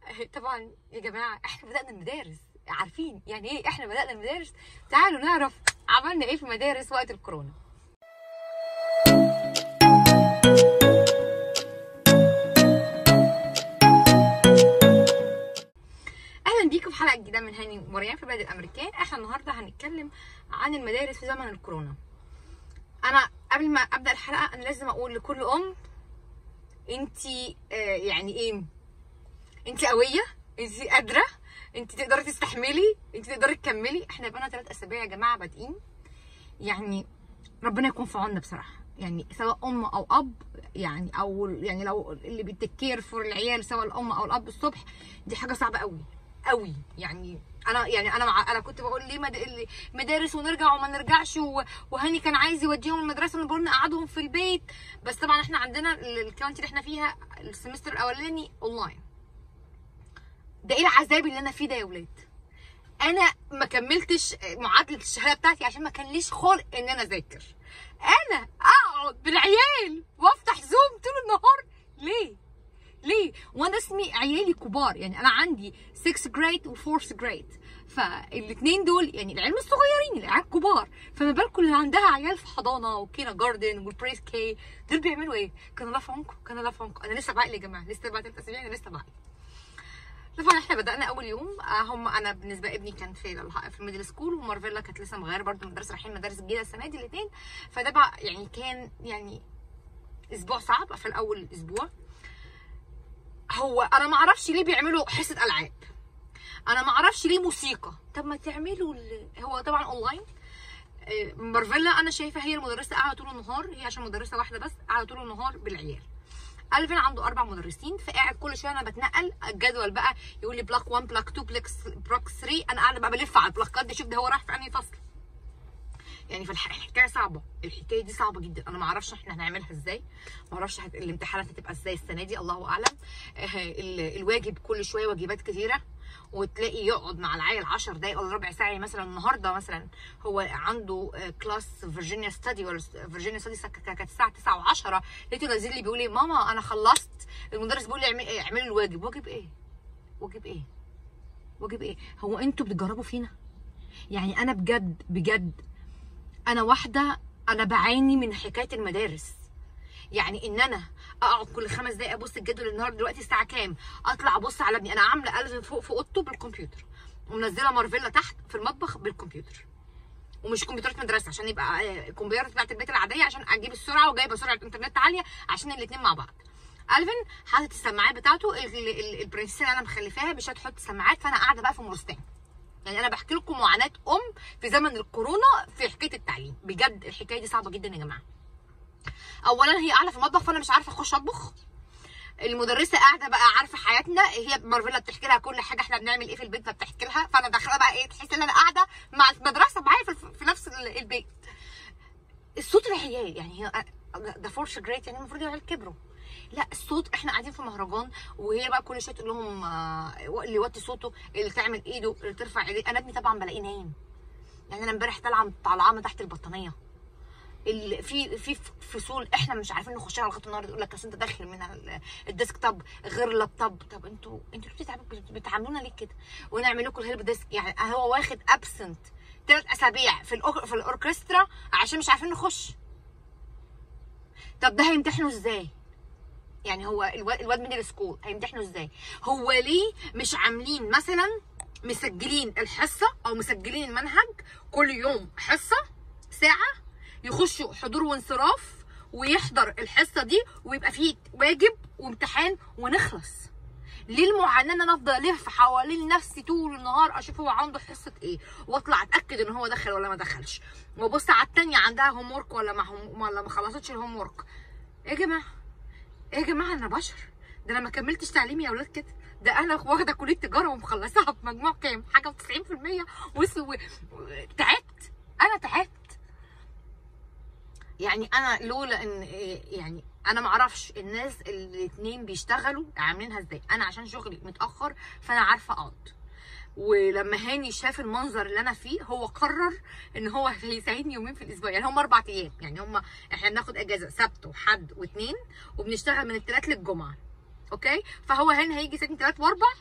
طبعا يا جماعه احنا بدانا المدارس عارفين يعني ايه احنا بدانا المدارس تعالوا نعرف عملنا ايه في المدارس وقت الكورونا اهلا بيكم في حلقه جديده من هاني مريم في بلد الامريكان احنا النهارده هنتكلم عن المدارس في زمن الكورونا انا قبل ما ابدا الحلقه انا لازم اقول لكل ام انتي آه يعني ايه انتي قويه انتي قادره انتي تقدري تستحملي انتي تقدري تكملي احنا بقالنا ثلاث اسابيع يا جماعه بادئين يعني ربنا يكون في عوننا بصراحه يعني سواء ام او اب يعني او يعني لو اللي بيتكير فور العيال سواء الام او الاب الصبح دي حاجه صعبه قوي قوي يعني انا يعني انا مع انا كنت بقول ليه مد... مدارس ونرجع وما نرجعش و... وهاني كان عايز يوديهم المدرسه ونقول نقعدهم في البيت بس طبعا احنا عندنا الكاونتي اللي احنا فيها السمستر الاولاني اونلاين ده ايه العذاب اللي انا فيه ده يا ولاد انا ما كملتش معادله الشهاده بتاعتي عشان ما كان ليش خلق ان انا اذاكر انا اقعد بالعيال وافتح زوم طول النهار ليه ليه وانا اسمي عيالي كبار يعني انا عندي 6 جريد و4 جريد فالاثنين دول يعني العيال مش صغيرين العيال كبار فما بالكم اللي عندها عيال في حضانه وكينا جاردن والبريس كي دول بيعملوا ايه كان الله في عونكم كان الله في عونكم انا لسه بعقل يا جماعه لسه بعد ثلاث اسابيع انا لسه بعقل طبعا احنا بدانا اول يوم هم انا بالنسبه ابني كان في في الميدل سكول ومارفيلا كانت لسه مغيره برده مدرسه رايحين مدارس جديده السنه دي الاثنين فده بقى يعني كان يعني اسبوع صعب في الاول اسبوع هو انا ما اعرفش ليه بيعملوا حصه العاب انا ما اعرفش ليه موسيقى طب ما تعملوا ال... هو طبعا اونلاين مارفيلا انا شايفه هي المدرسه قاعده طول النهار هي عشان مدرسه واحده بس قاعده طول النهار بالعيال الفين عنده اربع مدرسين فقاعد كل شويه انا بتنقل الجدول بقى يقول لي بلاك 1 بلاك 2 بلاك بلاك 3 انا قاعده بقى بلف على البلاكات دي شوف ده هو راح في انهي فصل يعني فالحكايه صعبه الحكايه دي صعبه جدا انا ما اعرفش احنا هنعملها ازاي ما اعرفش الامتحانات هتبقى ازاي السنه دي الله اعلم الواجب كل شويه واجبات كتيره وتلاقي يقعد مع العيل 10 دقايق ولا ربع ساعه مثلا النهارده مثلا هو عنده كلاس فيرجينيا ستادي ولا فيرجينيا ستادي كانت الساعه 9 و10 لقيته نازل لي بيقول لي ماما انا خلصت المدرس بيقول لي اعملي الواجب واجب ايه واجب ايه واجب ايه هو انتوا بتجربوا فينا يعني انا بجد بجد انا واحده انا بعاني من حكايه المدارس يعني ان انا اقعد كل خمس دقايق ابص الجدول النهارده دلوقتي الساعه كام اطلع ابص على ابني انا عامله الفين فوق في اوضته بالكمبيوتر ومنزله مارفيلا تحت في المطبخ بالكمبيوتر ومش كمبيوترات مدرسه عشان يبقى الكمبيوترات بتاعت البيت العاديه عشان اجيب السرعه وجايبه سرعه انترنت عاليه عشان الاثنين مع بعض الفين حاطط السماعات بتاعته البرنسيسه اللي انا مخلفاها مش هتحط السماعات فانا قاعده بقى في مرستان يعني انا بحكي لكم معاناه ام في زمن الكورونا في حكايه التعليم بجد الحكايه دي صعبه جدا يا جماعه اولا هي قاعده في المطبخ فانا مش عارفه اخش اطبخ المدرسه قاعده بقى عارفه حياتنا هي مارفيلا بتحكي لها كل حاجه احنا بنعمل ايه في البيت فبتحكي لها فانا داخله بقى ايه تحس ان انا قاعده مع المدرسه معايا في, في نفس البيت الصوت العيال يعني هي ده فورش جريت يعني المفروض العيال كبروا لا الصوت احنا قاعدين في مهرجان وهي بقى كل شويه تقول لهم آه اللي يوطي صوته اللي تعمل ايده اللي ترفع ايديه انا ابني طبعا بلاقيه نايم يعني انا امبارح طالعه طالعه من تحت البطانيه اللي في في فصول احنا مش عارفين نخشها لغايه النهارده يقول لك اصل انت داخل من الديسك توب غير اللابتوب طب انتوا انتوا بتتعبوا بتعاملونا ليه كده ونعمل لكم الهيلب ديسك يعني هو واخد ابسنت ثلاث اسابيع في الأوك... في الاوركسترا عشان مش عارفين نخش طب ده هيمتحنوا ازاي يعني هو الواد, الواد من السكول هيمتحنوا ازاي هو ليه مش عاملين مثلا مسجلين الحصه او مسجلين المنهج كل يوم حصه ساعه يخشوا حضور وانصراف ويحضر الحصه دي ويبقى فيه واجب وامتحان ونخلص ليه المعاناه ان انا افضل الف حوالين نفسي طول النهار اشوف هو عنده حصه ايه واطلع اتاكد ان هو دخل ولا ما دخلش وابص على الثانيه عندها هوم ورك ولا ما هم ولا ما خلصتش الهوم ورك ايه يا جماعه ايه يا جماعه انا بشر ده انا ما كملتش تعليمي يا اولاد كده ده انا واخده كليه تجاره ومخلصاها بمجموع كام حاجه و90% و... تعبت انا تعبت يعني انا لولا ان يعني انا ما اعرفش الناس الاثنين بيشتغلوا عاملينها ازاي انا عشان شغلي متاخر فانا عارفه اقعد ولما هاني شاف المنظر اللي انا فيه هو قرر ان هو هيساعدني يومين في الاسبوع يعني هم اربع ايام يعني هم احنا بناخد اجازه سبت وحد واثنين وبنشتغل من الثلاث للجمعه اوكي فهو هاني هيجي يساعدني ثلاث واربع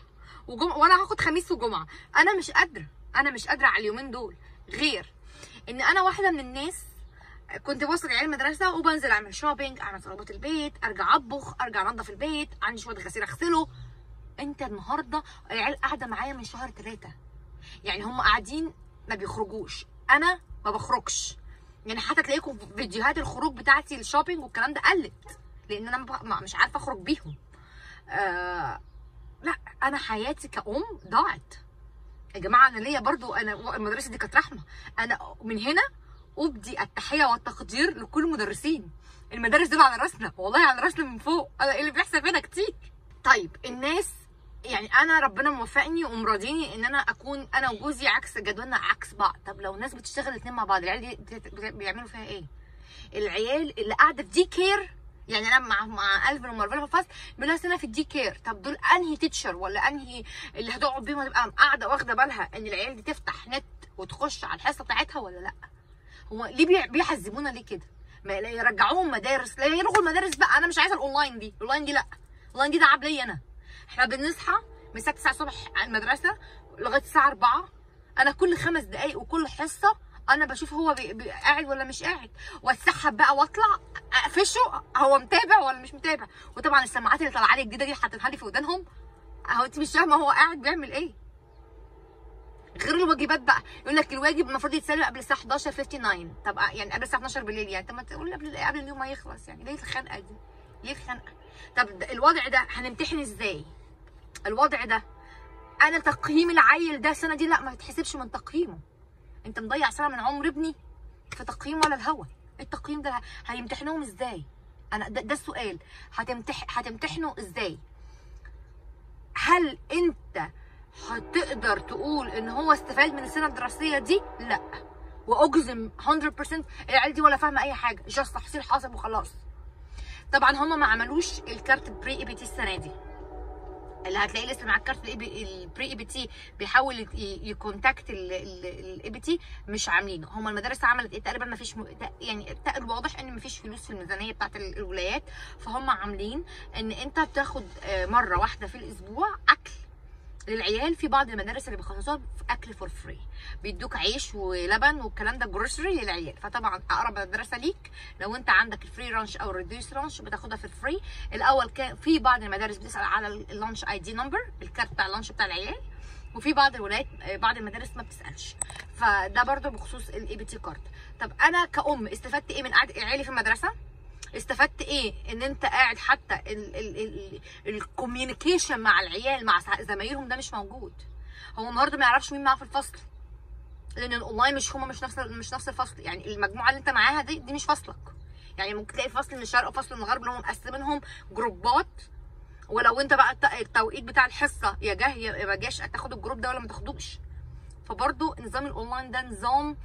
وجمعه ولا هاخد خميس وجمعه انا مش قادره انا مش قادره على اليومين دول غير ان انا واحده من الناس كنت بوصل عيال المدرسه وبنزل اعمل شوبينج اعمل طلبات البيت ارجع اطبخ ارجع انضف البيت عندي شويه غسيل اغسله انت النهارده العيال قاعده معايا من شهر ثلاثة يعني هم قاعدين ما بيخرجوش انا ما بخرجش يعني حتى تلاقيكم في فيديوهات الخروج بتاعتي الشوبينج والكلام ده قلت لان انا ما بق- ما- مش عارفه اخرج بيهم آه لا انا حياتي كأم ضاعت يا جماعه انا ليا برضو انا المدرسه دي كانت رحمه انا من هنا ابدي التحيه والتقدير لكل المدرسين المدارس دول على راسنا والله على راسنا من فوق انا إيه اللي بيحصل فينا كتير طيب الناس يعني انا ربنا موفقني ومراضيني ان انا اكون انا وجوزي عكس جدولنا عكس بعض طب لو الناس بتشتغل اتنين مع بعض العيال دي بت- بت- بيعملوا فيها ايه العيال اللي قاعده في دي كير يعني انا مع مع الفن ومارفل في الفصل بنلاقي انا في الدي كير طب دول انهي تيتشر ولا انهي اللي هتقعد بيهم هتبقى قاعده واخده بالها ان العيال دي تفتح نت وتخش على الحصه بتاعتها ولا لا هو ليه بي- بيحزبونا ليه كده ما لا يرجعوهم مدارس لا يلغوا المدارس بقى انا مش عايزه الاونلاين دي الاونلاين دي لا الاونلاين دي تعب ليا انا احنا بنصحى من الساعه 9 الصبح على المدرسه لغايه الساعه 4 انا كل خمس دقائق وكل حصه انا بشوف هو بي... بي... قاعد ولا مش قاعد واتسحب بقى واطلع اقفشه هو متابع ولا مش متابع وطبعا السماعات اللي طالعه لي الجديده دي حاطينها لي في ودانهم اهو انت مش فاهمه هو قاعد بيعمل ايه غير الواجبات بقى يقول لك الواجب المفروض يتسلم قبل الساعه 11 59 طب يعني قبل الساعه 12 بالليل يعني طب ما تقول قبل قبل اليوم ما يخلص يعني ليه الخنقه دي؟ ليه الخنقه؟ طب ده- الوضع ده هنمتحن ازاي؟ الوضع ده انا تقييم العيل ده السنه دي لا ما يتحسبش من تقييمه انت مضيع سنه من عمر ابني في تقييم ولا الهوا التقييم ده هيمتحنوهم ازاي انا ده, ده السؤال هتمتح هتمتحنوا ازاي هل انت هتقدر تقول ان هو استفاد من السنه الدراسيه دي لا واجزم 100% العيال دي ولا فاهمه اي حاجه جاست تحصيل حاصل وخلاص طبعا هم ما عملوش الكارت بري اي بي تي السنه دي اللي هتلاقيه لسه مع الكارت البري اي بي تي بيحاول ي- يكونتاكت الاي بي تي مش عاملينه هم المدارس عملت ايه تقريبا ما فيش م... تق- يعني تق- الواضح ان ما فيش فلوس في الميزانيه بتاعت ال- الولايات فهم عاملين ان انت بتاخد آه، مره واحده في الاسبوع اكل للعيال في بعض المدارس اللي بيخصصوها في اكل فور فري بيدوك عيش ولبن والكلام ده جروسري للعيال فطبعا اقرب مدرسه ليك لو انت عندك الفري رانش او الريديوس رانش بتاخدها في الفري الاول كان في بعض المدارس بتسال على اللانش اي دي نمبر الكارت بتاع اللانش بتاع العيال وفي بعض الولايات آه، بعض المدارس ما بتسالش فده برضو بخصوص الاي بي تي كارت طب انا كأم استفدت ايه من قعده عيالي في المدرسه استفدت ايه ان انت قاعد حتى الكوميونيكيشن مع العيال مع سع- زمايلهم ده مش موجود هو النهارده ما يعرفش مين معاه في الفصل لان الاونلاين مش هما مش نفس مش نفس الفصل يعني المجموعه اللي انت معاها دي دي مش فصلك يعني ممكن تلاقي فصل من الشرق وفصل من الغرب اللي هم مقسمينهم جروبات ولو انت بقى الت- التوقيت بتاع الحصه يا جه يا ما جاش تاخد الجروب ده ولا ما تاخدوش فبرضه نظام الاونلاين ده نظام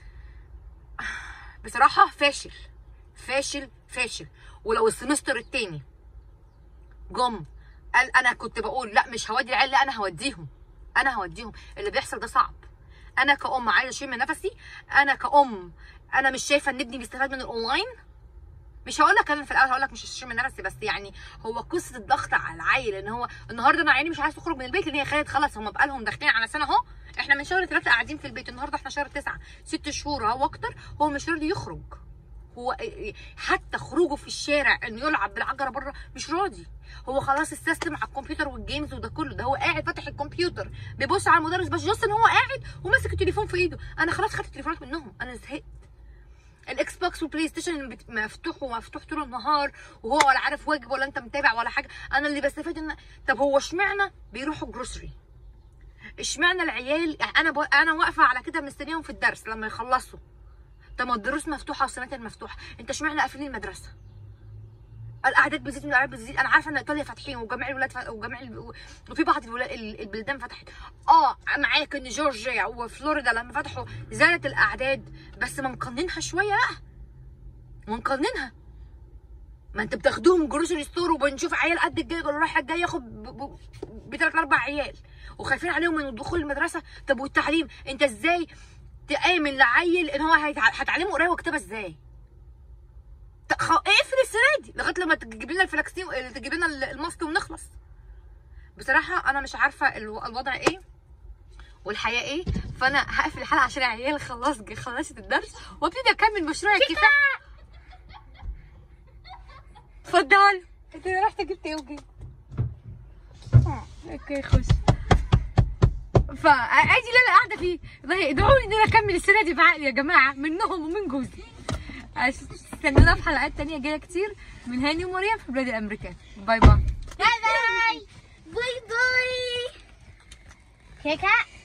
بصراحه فاشل فاشل فاشل ولو السمستر التاني جم قال انا كنت بقول لا مش هودي العيال لا انا هوديهم انا هوديهم اللي بيحصل ده صعب انا كأم عايزه اشم نفسي انا كأم انا مش شايفه ان ابني بيستفاد من الاونلاين مش هقول لك انا في الاول هقول لك مش هشم نفسي بس يعني هو قصه الضغط على العيل ان هو النهارده انا عيني مش عايز تخرج من البيت لان هي خدت خلاص هم بقالهم داخلين على سنه اهو احنا من شهر ثلاثه قاعدين في البيت النهارده احنا شهر تسعه ست شهور او اكتر هو مش راضي يخرج هو حتى خروجه في الشارع انه يلعب بالعجله بره مش راضي هو خلاص استسلم على الكمبيوتر والجيمز وده كله ده هو قاعد فاتح الكمبيوتر بيبص على المدرس بس جاست ان هو قاعد وماسك التليفون في ايده انا خلاص خدت التليفونات منهم انا زهقت الاكس بوكس والبلاي ستيشن بت- مفتوح ومفتوح طول النهار وهو ولا عارف واجب ولا انت متابع ولا حاجه انا اللي بستفاد ان طب هو اشمعنى بيروحوا جروسري اشمعنى العيال يعني انا ب... انا واقفه على كده مستنيهم في الدرس لما يخلصوا طب ما الدروس مفتوحه والسناتر مفتوحه انت اشمعنى قافلين المدرسه الاعداد بتزيد من الاعداد بتزيد انا عارفه ان ايطاليا فاتحين وجميع الولاد ف... وجميع ال... وفي بعض الولا... ال- البلدان فتحت اه معاك ان جورجيا وفلوريدا لما فتحوا زادت الاعداد بس ما مقننها شويه بقى ما مقننها ما انت بتاخدوهم جروسري ستور وبنشوف عيال قد الجاي ولا رايح الجاي ياخد ب- ب- بثلاث اربع عيال وخايفين عليهم من دخول المدرسه طب والتعليم انت ازاي تامن لعيل ان هو هيتع- هتعلمه قرايه وكتابه ازاي؟ ت- خ- اقفل السنه دي لغايه لما تجيب لنا الفلاكسين تجيب لنا ال- الماسك ونخلص بصراحه انا مش عارفه الو- الوضع ايه والحياه ايه فانا هقفل الحلقه عشان العيال خلاص خلصت الدرس وابتدي اكمل مشروع الكفاح اتفضل انت رحت جبت ايه وجبت اوكي خش فعادي اللي انا قاعده فيه والله ادعوا لي ان انا اكمل السنه دي بعقلي يا جماعه منهم ومن جوزي استنونا في حلقات تانية جايه كتير من هاني ومريم في بلاد الامريكان باي باي باي باي باي باي كيكه